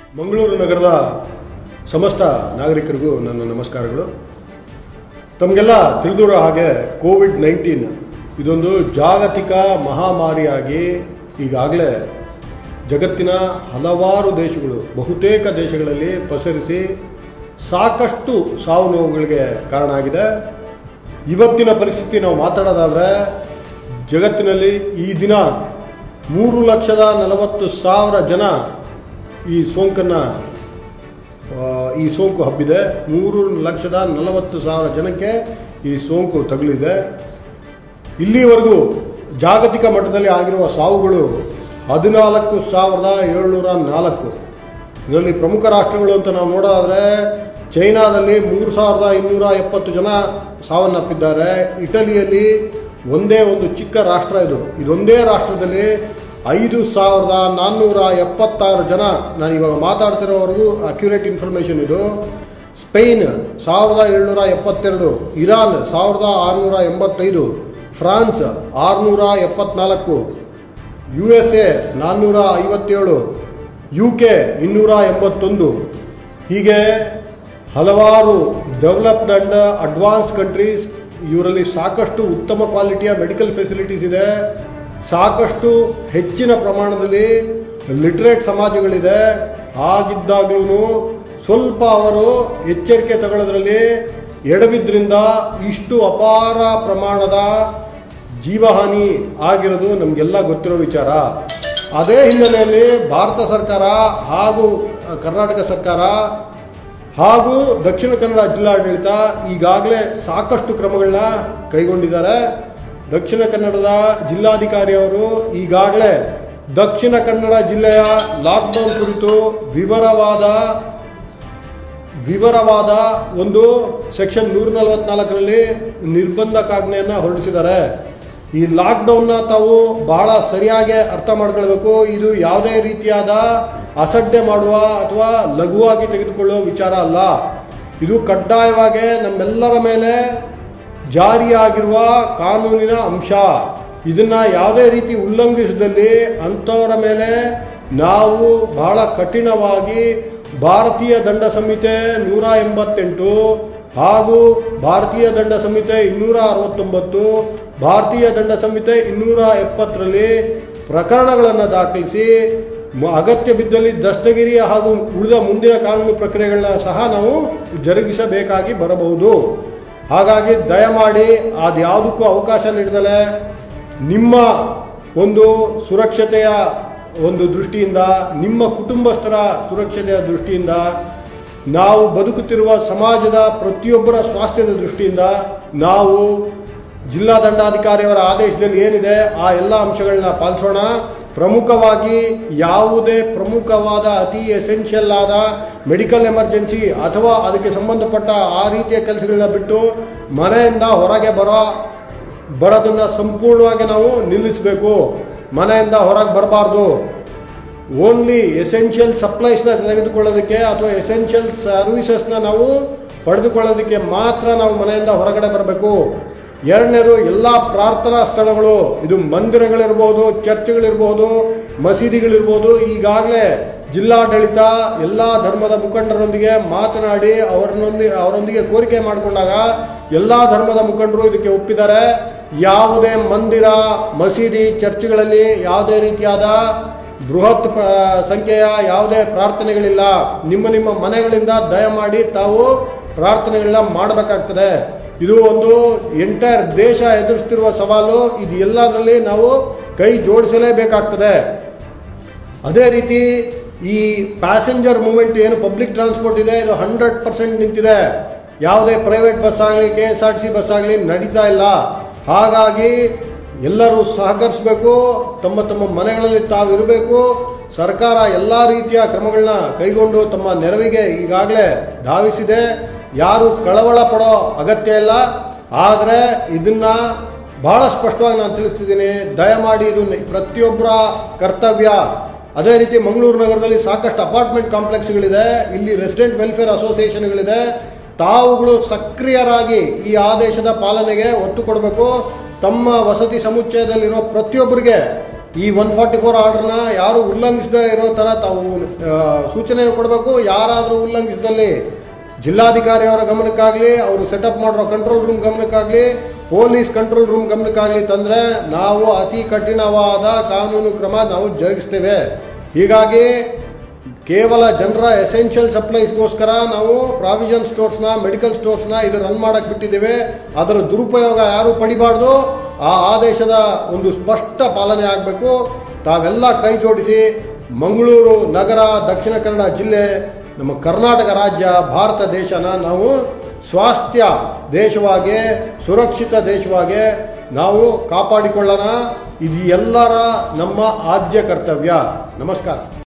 ಮಂಗಳೂರು ನಗರದ ಸಮಸ್ತ ನಾಗರಿಕರಿಗೂ ನನ್ನ ನಮಸ್ಕಾರಗಳು ತಮಗೆಲ್ಲ ತಿಳಿದಿರೋ ಹಾಗೆ ಕೋವಿಡ್ ನೈನ್ಟೀನ್ ಇದೊಂದು ಜಾಗತಿಕ ಮಹಾಮಾರಿಯಾಗಿ ಈಗಾಗಲೇ ಜಗತ್ತಿನ ಹಲವಾರು ದೇಶಗಳು ಬಹುತೇಕ ದೇಶಗಳಲ್ಲಿ ಪಸರಿಸಿ ಸಾಕಷ್ಟು ಸಾವು ನೋವುಗಳಿಗೆ ಕಾರಣ ಆಗಿದೆ ಇವತ್ತಿನ ಪರಿಸ್ಥಿತಿ ನಾವು ಮಾತಾಡೋದಾದರೆ ಜಗತ್ತಿನಲ್ಲಿ ಈ ದಿನ ಮೂರು ಲಕ್ಷದ ನಲವತ್ತು ಸಾವಿರ ಜನ ಈ ಸೋಂಕನ್ನು ಆ, ಈ ಸೋಂಕು ಹಬ್ಬಿದೆ ಮೂರು ಲಕ್ಷದ ನಲವತ್ತು ಸಾವಿರ ಜನಕ್ಕೆ ಈ ಸೋಂಕು ತಗುಲಿದೆ ಇಲ್ಲಿವರೆಗೂ ಜಾಗತಿಕ ಮಟ್ಟದಲ್ಲಿ ಆಗಿರುವ ಸಾವುಗಳು ಹದಿನಾಲ್ಕು ಸಾವಿರದ ಏಳ್ನೂರ ನಾಲ್ಕು ಇದರಲ್ಲಿ ಪ್ರಮುಖ ರಾಷ್ಟ್ರಗಳು ಅಂತ ನಾವು ನೋಡೋದಾದರೆ ಚೈನಾದಲ್ಲಿ ಮೂರು ಸಾವಿರದ ಇನ್ನೂರ ಎಪ್ಪತ್ತು ಜನ ಸಾವನ್ನಪ್ಪಿದ್ದಾರೆ ಇಟಲಿಯಲ್ಲಿ ಒಂದೇ ಒಂದು ಚಿಕ್ಕ ರಾಷ್ಟ್ರ ಇದು ಇದೊಂದೇ ರಾಷ್ಟ್ರದಲ್ಲಿ ಐದು ಸಾವಿರದ ನಾನ್ನೂರ ಎಪ್ಪತ್ತಾರು ಜನ ನಾನು ಇವಾಗ ಮಾತಾಡ್ತಿರೋವರೆಗೂ ಅಕ್ಯುರೇಟ್ ಇನ್ಫಾರ್ಮೇಷನ್ ಇದು ಸ್ಪೇನ್ ಸಾವಿರದ ಏಳ್ನೂರ ಎಪ್ಪತ್ತೆರಡು ಇರಾನ್ ಸಾವಿರದ ಆರುನೂರ ಎಂಬತ್ತೈದು ಫ್ರಾನ್ಸ್ ಆರುನೂರ ಎಪ್ಪತ್ನಾಲ್ಕು ಯು ಎಸ್ ಎ ನಾನ್ನೂರ ಐವತ್ತೇಳು ಯು ಕೆ ಇನ್ನೂರ ಎಂಬತ್ತೊಂದು ಹೀಗೆ ಹಲವಾರು ಡೆವಲಪ್ಡ್ ಆ್ಯಂಡ್ ಅಡ್ವಾನ್ಸ್ ಕಂಟ್ರೀಸ್ ಇವರಲ್ಲಿ ಸಾಕಷ್ಟು ಉತ್ತಮ ಕ್ವಾಲಿಟಿಯ ಮೆಡಿಕಲ್ ಫೆಸಿಲಿಟೀಸ್ ಇದೆ ಸಾಕಷ್ಟು ಹೆಚ್ಚಿನ ಪ್ರಮಾಣದಲ್ಲಿ ಲಿಟ್ರೇಟ್ ಸಮಾಜಗಳಿದೆ ಹಾಗಿದ್ದಾಗಲೂ ಸ್ವಲ್ಪ ಅವರು ಎಚ್ಚರಿಕೆ ತಗೊಳ್ಳೋದ್ರಲ್ಲಿ ಎಡವಿದ್ರಿಂದ ಇಷ್ಟು ಅಪಾರ ಪ್ರಮಾಣದ ಜೀವಹಾನಿ ಆಗಿರೋದು ನಮಗೆಲ್ಲ ಗೊತ್ತಿರೋ ವಿಚಾರ ಅದೇ ಹಿನ್ನೆಲೆಯಲ್ಲಿ ಭಾರತ ಸರ್ಕಾರ ಹಾಗೂ ಕರ್ನಾಟಕ ಸರ್ಕಾರ ಹಾಗೂ ದಕ್ಷಿಣ ಕನ್ನಡ ಜಿಲ್ಲಾಡಳಿತ ಈಗಾಗಲೇ ಸಾಕಷ್ಟು ಕ್ರಮಗಳನ್ನ ಕೈಗೊಂಡಿದ್ದಾರೆ ದಕ್ಷಿಣ ಕನ್ನಡದ ಜಿಲ್ಲಾಧಿಕಾರಿಯವರು ಈಗಾಗಲೇ ದಕ್ಷಿಣ ಕನ್ನಡ ಜಿಲ್ಲೆಯ ಲಾಕ್ಡೌನ್ ಕುರಿತು ವಿವರವಾದ ವಿವರವಾದ ಒಂದು ಸೆಕ್ಷನ್ ನೂರ ನಲವತ್ನಾಲ್ಕರಲ್ಲಿ ನಿರ್ಬಂಧಕಾಜ್ಞೆಯನ್ನು ಹೊರಡಿಸಿದ್ದಾರೆ ಈ ಲಾಕ್ಡೌನ್ನ ತಾವು ಬಹಳ ಸರಿಯಾಗಿ ಅರ್ಥ ಮಾಡ್ಕೊಳ್ಬೇಕು ಇದು ಯಾವುದೇ ರೀತಿಯಾದ ಅಸಡ್ಡೆ ಮಾಡುವ ಅಥವಾ ಲಘುವಾಗಿ ತೆಗೆದುಕೊಳ್ಳುವ ವಿಚಾರ ಅಲ್ಲ ಇದು ಕಡ್ಡಾಯವಾಗಿ ನಮ್ಮೆಲ್ಲರ ಮೇಲೆ ಜಾರಿಯಾಗಿರುವ ಕಾನೂನಿನ ಅಂಶ ಇದನ್ನು ಯಾವುದೇ ರೀತಿ ಉಲ್ಲಂಘಿಸಿದಲ್ಲಿ ಅಂಥವರ ಮೇಲೆ ನಾವು ಬಹಳ ಕಠಿಣವಾಗಿ ಭಾರತೀಯ ದಂಡ ಸಂಹಿತೆ ನೂರ ಎಂಬತ್ತೆಂಟು ಹಾಗೂ ಭಾರತೀಯ ದಂಡ ಸಂಹಿತೆ ಇನ್ನೂರ ಅರವತ್ತೊಂಬತ್ತು ಭಾರತೀಯ ದಂಡ ಸಂಹಿತೆ ಇನ್ನೂರ ಎಪ್ಪತ್ತರಲ್ಲಿ ಪ್ರಕರಣಗಳನ್ನು ದಾಖಲಿಸಿ ಮ- ಅಗತ್ಯ ಬಿದ್ದಲ್ಲಿ ದಸ್ತಗಿರಿ ಹಾಗೂ ಉಳಿದ ಮುಂದಿನ ಕಾನೂನು ಪ್ರಕ್ರಿಯೆಗಳನ್ನ ಸಹ ನಾವು ಜರುಗಿಸಬೇಕಾಗಿ ಬರಬಹುದು ಹಾಗಾಗಿ ದಯಮಾಡಿ ಅದ್ಯಾವುದಕ್ಕೂ ಅವಕಾಶ ನೀಡದಲೆ ನಿಮ್ಮ ಒಂದು ಸುರಕ್ಷತೆಯ ಒಂದು ದೃಷ್ಟಿಯಿಂದ ನಿಮ್ಮ ಕುಟುಂಬಸ್ಥರ ಸುರಕ್ಷತೆಯ ದೃಷ್ಟಿಯಿಂದ ನಾವು ಬದುಕುತ್ತಿರುವ ಸಮಾಜದ ಪ್ರತಿಯೊಬ್ಬರ ಸ್ವಾಸ್ಥ್ಯದ ದೃಷ್ಟಿಯಿಂದ ನಾವು ಜಿಲ್ಲಾ ದಂಡಾಧಿಕಾರಿಯವರ ಆದೇಶದಲ್ಲಿ ಏನಿದೆ ಆ ಎಲ್ಲ ಅಂಶಗಳನ್ನ ಪಾಲಿಸೋಣ ಪ್ರಮುಖವಾಗಿ ಯಾವುದೇ ಪ್ರಮುಖವಾದ ಅತಿ ಎಸೆನ್ಷಿಯಲ್ ಆದ ಮೆಡಿಕಲ್ ಎಮರ್ಜೆನ್ಸಿ ಅಥವಾ ಅದಕ್ಕೆ ಸಂಬಂಧಪಟ್ಟ ಆ ರೀತಿಯ ಕೆಲಸಗಳನ್ನ ಬಿಟ್ಟು ಮನೆಯಿಂದ ಹೊರಗೆ ಬರೋ ಬರೋದನ್ನು ಸಂಪೂರ್ಣವಾಗಿ ನಾವು ನಿಲ್ಲಿಸಬೇಕು ಮನೆಯಿಂದ ಹೊರಗೆ ಬರಬಾರ್ದು ಓನ್ಲಿ ಎಸೆನ್ಷಿಯಲ್ ಸಪ್ಲೈಸ್ನ ತೆಗೆದುಕೊಳ್ಳೋದಕ್ಕೆ ಅಥವಾ ಎಸೆನ್ಷಿಯಲ್ ಸರ್ವಿಸಸ್ನ ನಾವು ಪಡೆದುಕೊಳ್ಳೋದಕ್ಕೆ ಮಾತ್ರ ನಾವು ಮನೆಯಿಂದ ಹೊರಗಡೆ ಬರಬೇಕು ಎರಡನೇದು ಎಲ್ಲ ಪ್ರಾರ್ಥನಾ ಸ್ಥಳಗಳು ಇದು ಮಂದಿರಗಳಿರ್ಬೋದು ಚರ್ಚ್ಗಳಿರ್ಬೋದು ಮಸೀದಿಗಳಿರ್ಬೋದು ಈಗಾಗಲೇ ಜಿಲ್ಲಾಡಳಿತ ಎಲ್ಲ ಧರ್ಮದ ಮುಖಂಡರೊಂದಿಗೆ ಮಾತನಾಡಿ ಅವರನ್ನೊಂದಿಗೆ ಅವರೊಂದಿಗೆ ಕೋರಿಕೆ ಮಾಡಿಕೊಂಡಾಗ ಎಲ್ಲ ಧರ್ಮದ ಮುಖಂಡರು ಇದಕ್ಕೆ ಒಪ್ಪಿದ್ದಾರೆ ಯಾವುದೇ ಮಂದಿರ ಮಸೀದಿ ಚರ್ಚ್ಗಳಲ್ಲಿ ಯಾವುದೇ ರೀತಿಯಾದ ಬೃಹತ್ ಪ್ರ ಸಂಖ್ಯೆಯ ಯಾವುದೇ ಪ್ರಾರ್ಥನೆಗಳಿಲ್ಲ ನಿಮ್ಮ ನಿಮ್ಮ ಮನೆಗಳಿಂದ ದಯಮಾಡಿ ತಾವು ಪ್ರಾರ್ಥನೆಗಳನ್ನ ಮಾಡಬೇಕಾಗ್ತದೆ ಇದು ಒಂದು ಎಂಟೈರ್ ದೇಶ ಎದುರಿಸ್ತಿರುವ ಸವಾಲು ಇದು ಎಲ್ಲದರಲ್ಲಿ ನಾವು ಕೈ ಜೋಡಿಸಲೇಬೇಕಾಗ್ತದೆ ಅದೇ ರೀತಿ ಈ ಪ್ಯಾಸೆಂಜರ್ ಮೂಮೆಂಟ್ ಏನು ಪಬ್ಲಿಕ್ ಟ್ರಾನ್ಸ್ಪೋರ್ಟ್ ಇದೆ ಇದು ಹಂಡ್ರೆಡ್ ಪರ್ಸೆಂಟ್ ನಿಂತಿದೆ ಯಾವುದೇ ಪ್ರೈವೇಟ್ ಬಸ್ ಆಗಲಿ K S R T C bus ಆಗಲಿ ನಡೀತಾ ಇಲ್ಲ ಹಾಗಾಗಿ ಎಲ್ಲರೂ ಸಹಕರಿಸಬೇಕು ತಮ್ಮ ತಮ್ಮ ಮನೆಗಳಲ್ಲಿ ತಾವಿರಬೇಕು ಸರ್ಕಾರ ಎಲ್ಲ ರೀತಿಯ ಕ್ರಮಗಳನ್ನ ಕೈಗೊಂಡು ತಮ್ಮ ನೆರವಿಗೆ ಈಗಾಗಲೇ ಧಾವಿಸಿದೆ ಯಾರು ಕಳವಳ ಪಡೋ ಅಗತ್ಯ ಇಲ್ಲ ಆದರೆ ಇದನ್ನು ಬಹಳ ಸ್ಪಷ್ಟವಾಗಿ ನಾನು ತಿಳಿಸ್ತಿದ್ದೀನಿ ದಯಮಾಡಿ ಇದು ನಿ- ಪ್ರತಿಯೊಬ್ಬರ ಕರ್ತವ್ಯ ಅದೇ ರೀತಿ ಮಂಗಳೂರು ನಗರದಲ್ಲಿ ಸಾಕಷ್ಟು ಅಪಾರ್ಟ್ಮೆಂಟ್ ಕಾಂಪ್ಲೆಕ್ಸ್ಗಳಿದೆ ಇಲ್ಲಿ ರೆಸಿಡೆಂಟ್ ವೆಲ್ಫೇರ್ ಅಸೋಸಿಯೇಷನ್ಗಳಿದೆ ತಾವುಗಳು ಸಕ್ರಿಯರಾಗಿ ಈ ಆದೇಶದ ಪಾಲನೆಗೆ ಒತ್ತು ಕೊಡಬೇಕು ತಮ್ಮ ವಸತಿ ಸಮುಚ್ಚಯದಲ್ಲಿರೋ ಪ್ರತಿಯೊಬ್ಬರಿಗೆ ಈ ಒನ್ ಫಾರ್ಟಿ ಫೋರ್ ಆರ್ಡ್ರನ್ನ ಯಾರು ಉಲ್ಲಂಘಿಸದೇ ಇರೋ ಥರ ತಾವು ಆ, ಸೂಚನೆ ಕೊಡಬೇಕು ಯಾರಾದರೂ ಉಲ್ಲಂಘಿಸಿದಲ್ಲಿ ಜಿಲ್ಲಾಧಿಕಾರಿ ಅವರ ಗಮನಕ್ಕಾಗಲಿ ಅವರು ಸೆಟಪ್ ಮಾಡಿರೋ ಕಂಟ್ರೋಲ್ ರೂಮ್ ಗಮನಕ್ಕಾಗಲಿ ಪೊಲೀಸ್ ಕಂಟ್ರೋಲ್ ರೂಮ್ ಗಮನಕ್ಕಾಗಲಿ ತಂದರೆ ನಾವು ಅತಿ ಕಠಿಣವಾದ ಕಾನೂನು ಕ್ರಮ ನಾವು ಜರುಗಿಸ್ತೇವೆ ಹೀಗಾಗಿ ಕೇವಲ ಜನರ ಎಸೆನ್ಷಿಯಲ್ ಸಪ್ಲೈಸ್ಗೋಸ್ಕರ ನಾವು ಪ್ರಾವಿಷನ್ ಸ್ಟೋರ್ಸ್ನ ಮೆಡಿಕಲ್ ಸ್ಟೋರ್ಸ್ನ ಇದು ರನ್ ಮಾಡಕ್ಕೆ ಬಿಟ್ಟಿದ್ದೇವೆ ಅದರ ದುರುಪಯೋಗ ಯಾರೂ ಪಡಿಬಾರ್ದು ಆ ಆದೇಶದ ಒಂದು ಸ್ಪಷ್ಟ ಪಾಲನೆ ಆಗಬೇಕು ತಾವೆಲ್ಲ ಕೈ ಜೋಡಿಸಿ ಮಂಗಳೂರು ನಗರ ದಕ್ಷಿಣ ಕನ್ನಡ ಜಿಲ್ಲೆ ನಮ್ಮ ಕರ್ನಾಟಕ ರಾಜ್ಯ ಭಾರತ ದೇಶನ ನಾವು ಸ್ವಾಸ್ಥ್ಯ ದೇಶವಾಗಿ ಸುರಕ್ಷಿತ ದೇಶವಾಗಿ ನಾವು ಕಾಪಾಡಿಕೊಳ್ಳೋಣ ಇದು ಎಲ್ಲರ ನಮ್ಮ ಆದ್ಯ ಕರ್ತವ್ಯ ನಮಸ್ಕಾರ